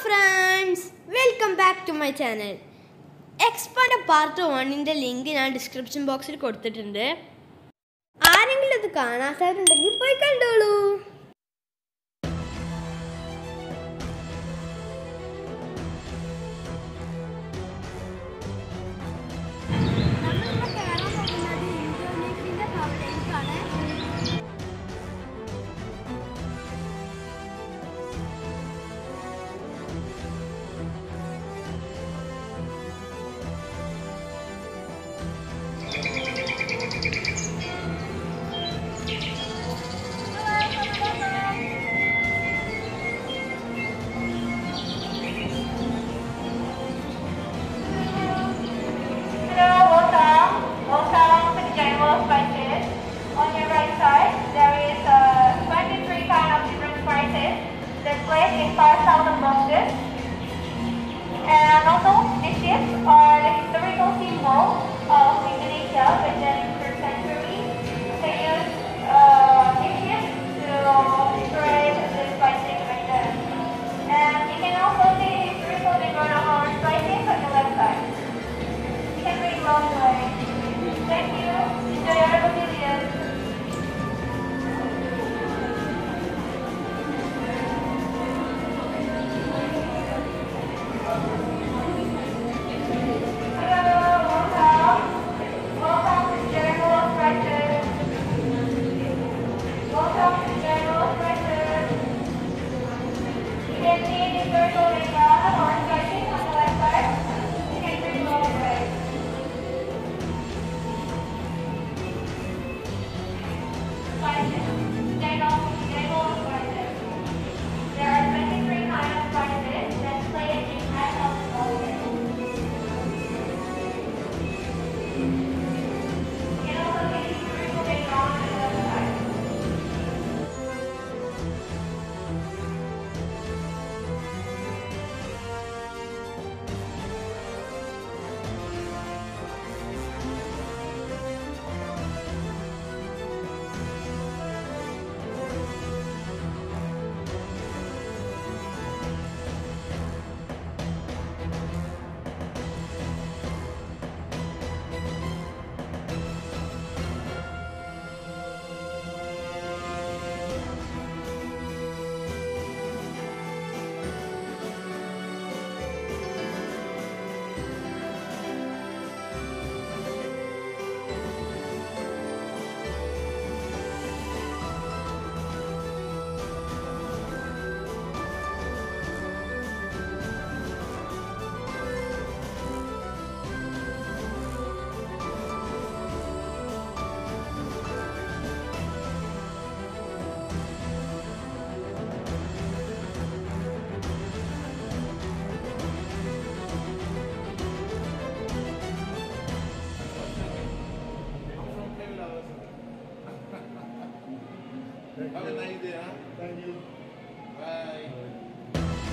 Friends welcome back to my channel എക്സ്പാൻ്റെ part വണ്ണിൻ്റെ link ഞാൻ ഡിസ്ക്രിപ്ഷൻ ബോക്സിൽ കൊടുത്തിട്ടുണ്ട് ആരെങ്കിലും ഇത് കാണാത്തവരുണ്ടെങ്കിൽ പോയി കണ്ടോളൂ Hello, welcome. Welcome to the General Spices. On your right side, there is uh, 23 kind of different spices displayed in 5,000 boxes. And also, these ships are the historical symbol of Indonesia within the century. They used uh, these ships to decorate the spices back then. And you can also see the historical background of our spices on the left side. You can read along the way. Thank you. Enjoy your pavilion. Hello, welcome. Welcome to General Prices. Welcome to General Prices. You can see the circle background of our spices on the left side. You can read along the way. Spices. General, general spices. There are 23 kinds of spices displayed in half of the boxes. You can also see the historical background on the left side. Have a nice day, huh? Thank you. Bye.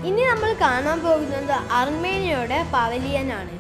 ഇനി നമ്മൾ കാണാൻ പോകുന്നത് അർമേനിയയുടെ പവലിയനാണ്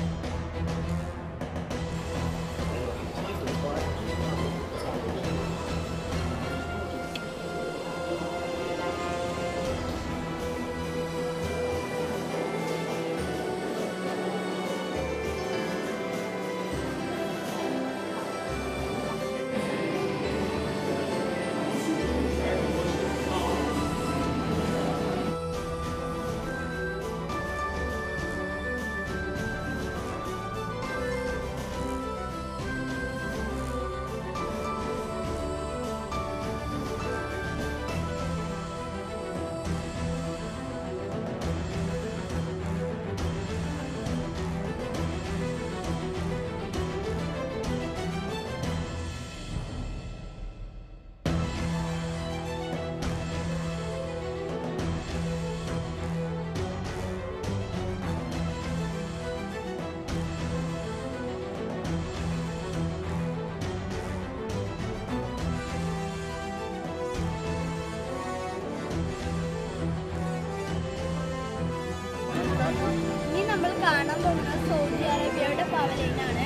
ഇനി നമ്മൾ കാണാൻ പോകുന്നത് Saudi അറേബ്യയുടെ പവലിയനാണ്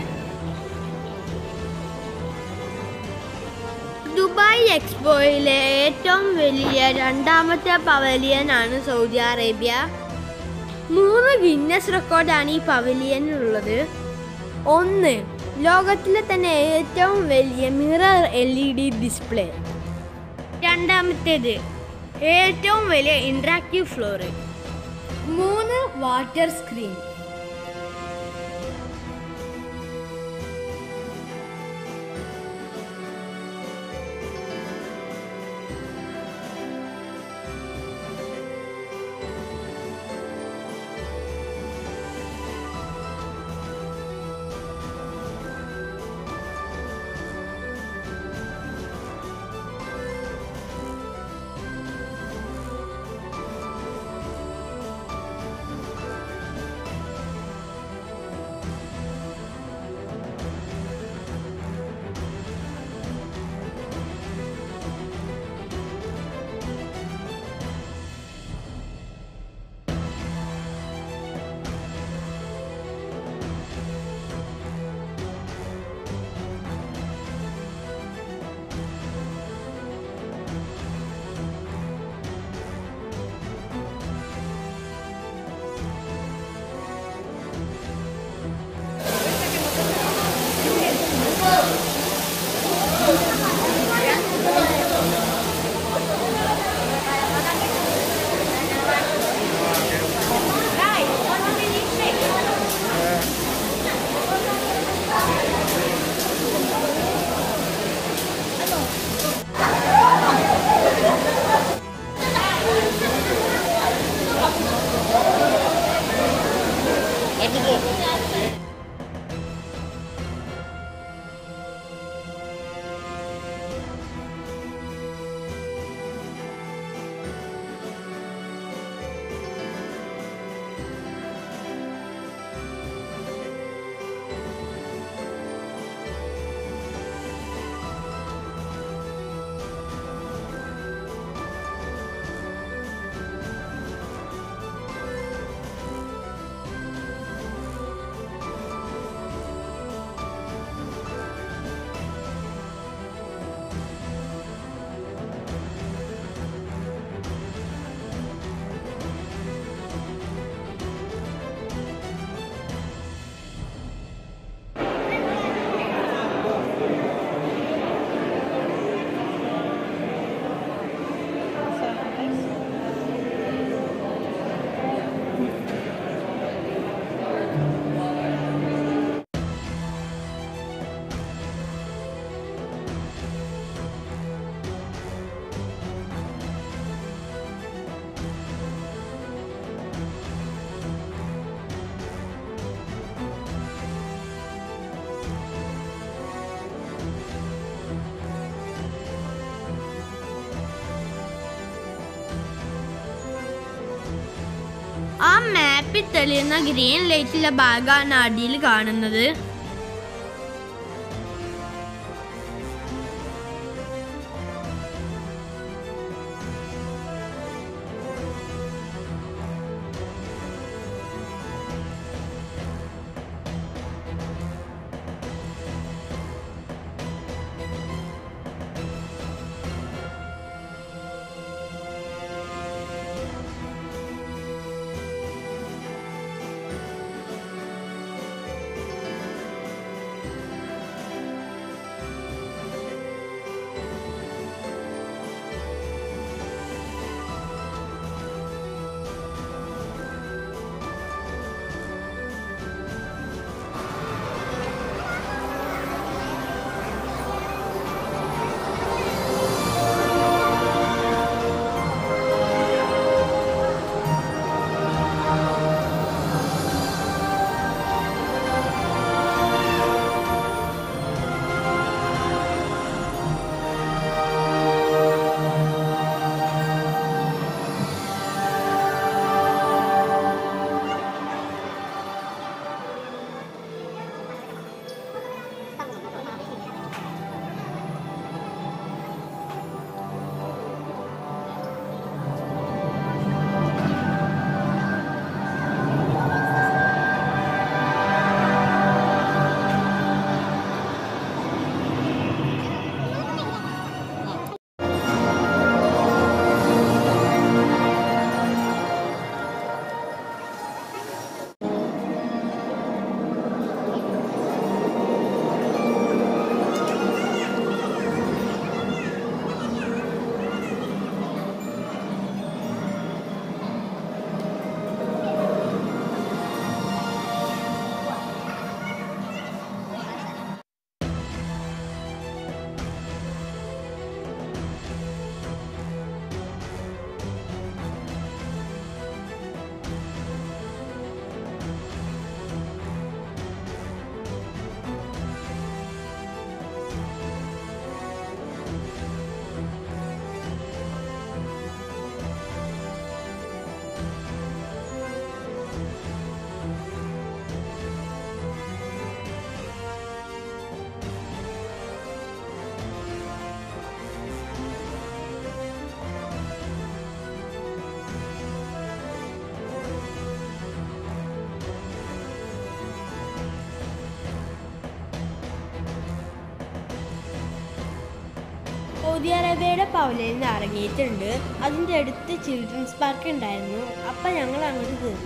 Dubai എക്സ്പോയിലെ ഏറ്റവും വലിയ രണ്ടാമത്തെ പവലിയനാണ് സൗദി അറേബ്യ മൂന്ന് ഗിന്നസ് റെക്കോർഡാണ് ഈ പവലിയനുള്ളത് ഒന്ന് ലോകത്തിലെ തന്നെ ഏറ്റവും വലിയ mirror L E D display രണ്ടാമത്തേത് ഏറ്റവും വലിയ ഇൻട്രാക്റ്റീവ് ഫ്ലോറ് മൂന്ന് വാട്ടർ സ്ക്രീൻ ആ മാപ്പിൽ തെളിയുന്ന ഗ്രീൻ ലൈറ്റിലെ ഭാഗമാണ് അടിയിൽ കാണുന്നത് സൗദി അറേബ്യയുടെ പവലിയിൽ നിന്ന് ഇറങ്ങിയിട്ടുണ്ട് അതിൻ്റെ അടുത്ത് ചിൽഡ്രൻസ് പാർക്ക് ഉണ്ടായിരുന്നു അപ്പം ഞങ്ങൾ അങ്ങോട്ട് കയറി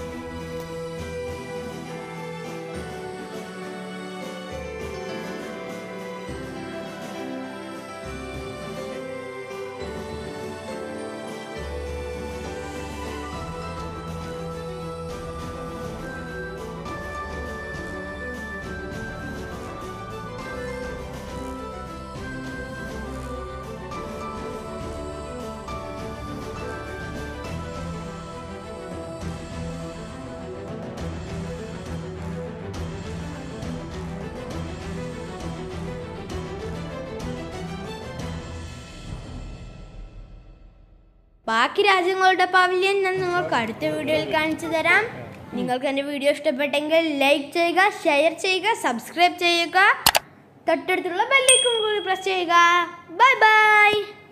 ബാക്കി രാജ്യങ്ങളുടെ പവലിയൻ ഞാൻ നിങ്ങൾക്ക് അടുത്ത വീഡിയോയിൽ കാണിച്ചു തരാം നിങ്ങൾക്ക് എൻ്റെ വീഡിയോ ഇഷ്ടപ്പെട്ടെങ്കിൽ ലൈക്ക് ചെയ്യുക ഷെയർ ചെയ്യുക സബ്സ്ക്രൈബ് ചെയ്യുക തൊട്ടടുത്തുള്ള ബെല്ലൈക്കും കൂടി പ്രസ് ചെയ്യുക ബൈ ബൈ